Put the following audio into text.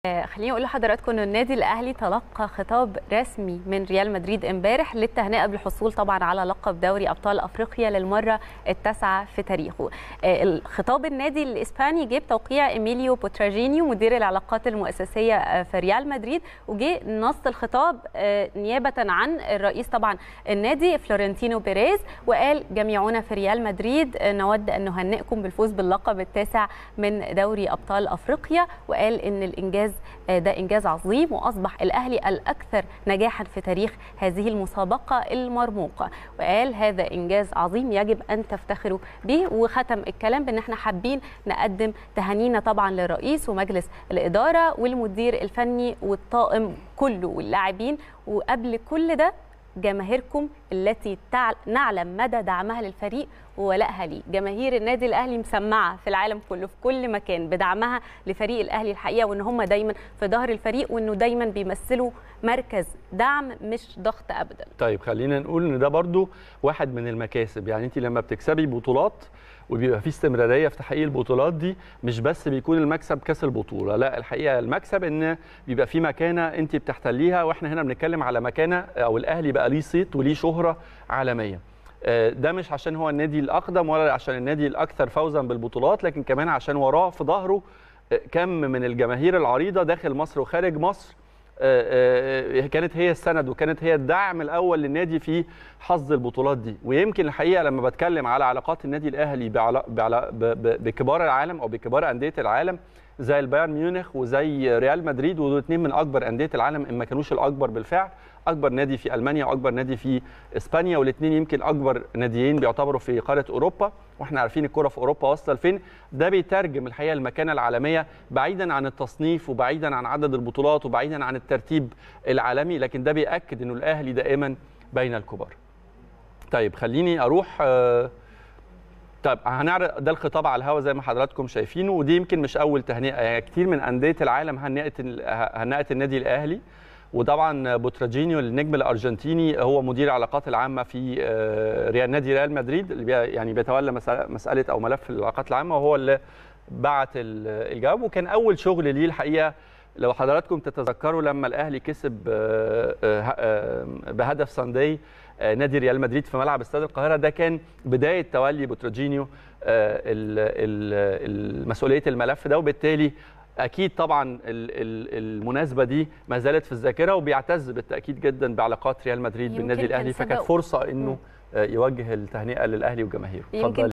خليني اقول لحضراتكم ان النادي الاهلي تلقى خطاب رسمي من ريال مدريد امبارح للتهنئه بالحصول طبعا على لقب دوري ابطال افريقيا للمره التاسعه في تاريخه. الخطاب النادي الاسباني جه بتوقيع ايميليو بوتراجينيو مدير العلاقات المؤسسيه في ريال مدريد وجه نص الخطاب نيابه عن الرئيس طبعا النادي فلورنتينو بيريز وقال جميعنا في ريال مدريد نود ان نهنئكم بالفوز باللقب التاسع من دوري ابطال افريقيا وقال ان الانجاز ده انجاز عظيم واصبح الاهلي الاكثر نجاحا في تاريخ هذه المسابقه المرموقه وقال هذا انجاز عظيم يجب ان تفتخروا به وختم الكلام بان احنا حابين نقدم تهانينا طبعا للرئيس ومجلس الاداره والمدير الفني والطاقم كله واللاعبين وقبل كل ده جماهيركم التي نعلم مدى دعمها للفريق وولائها ليه جماهير النادي الاهلي مسمعه في العالم كله في كل مكان بدعمها لفريق الاهلي الحقيقه وان هم دايما في ظهر الفريق وانه دايما بيمثلوا مركز دعم مش ضغط ابدا طيب خلينا نقول ان ده برضو واحد من المكاسب يعني انت لما بتكسبي بطولات وبيبقى في استمراريه في تحقيق البطولات دي مش بس بيكون المكسب كاس البطوله لا الحقيقه المكسب ان بيبقى في مكانه انت بتحتليها واحنا هنا بنتكلم على مكانه او الاهلي بقى ليه صيت وليه شهره عالميه ده مش عشان هو النادي الاقدم ولا عشان النادي الاكثر فوزا بالبطولات لكن كمان عشان وراه في ظهره كم من الجماهير العريضه داخل مصر وخارج مصر كانت هي السند وكانت هي الدعم الاول للنادي في حظ البطولات دي ويمكن الحقيقه لما بتكلم على علاقات النادي الاهلي بكبار العالم او بكبار انديه العالم زي البايرن ميونخ وزي ريال مدريد ودول اثنين من اكبر انديه العالم ان ما كانوش الاكبر بالفعل اكبر نادي في المانيا واكبر نادي في اسبانيا والاثنين يمكن اكبر ناديين بيعتبروا في قاره اوروبا واحنا عارفين الكره في اوروبا واصله لفين ده بيترجم الحقيقه المكانه العالميه بعيدا عن التصنيف وبعيدا عن عدد البطولات وبعيدا عن الترتيب العالمي لكن ده بياكد انه الاهلي دائما بين الكبار طيب خليني اروح طيب هنعرض ده الخطاب على الهواء زي ما حضراتكم شايفينه ودي يمكن مش اول تهنئه يعني كتير من انديه العالم هنأت هنأت النادي الاهلي وطبعا بوتراجينيو النجم الارجنتيني هو مدير العلاقات العامه في ريال نادي ريال مدريد اللي يعني بيتولى مساله او ملف العلاقات العامه وهو اللي بعت الجواب وكان اول شغل ليه الحقيقه لو حضراتكم تتذكروا لما الاهلي كسب بهدف سانداي نادي ريال مدريد في ملعب استاد القاهره ده كان بدايه تولي بوتراجينيو مسؤوليه الملف ده وبالتالي اكيد طبعا المناسبه دي ما زالت في الذاكره وبيعتز بالتاكيد جدا بعلاقات ريال مدريد بالنادي الاهلي فكانت فرصه انه يوجه التهنئه للاهلي وجماهيره اتفضل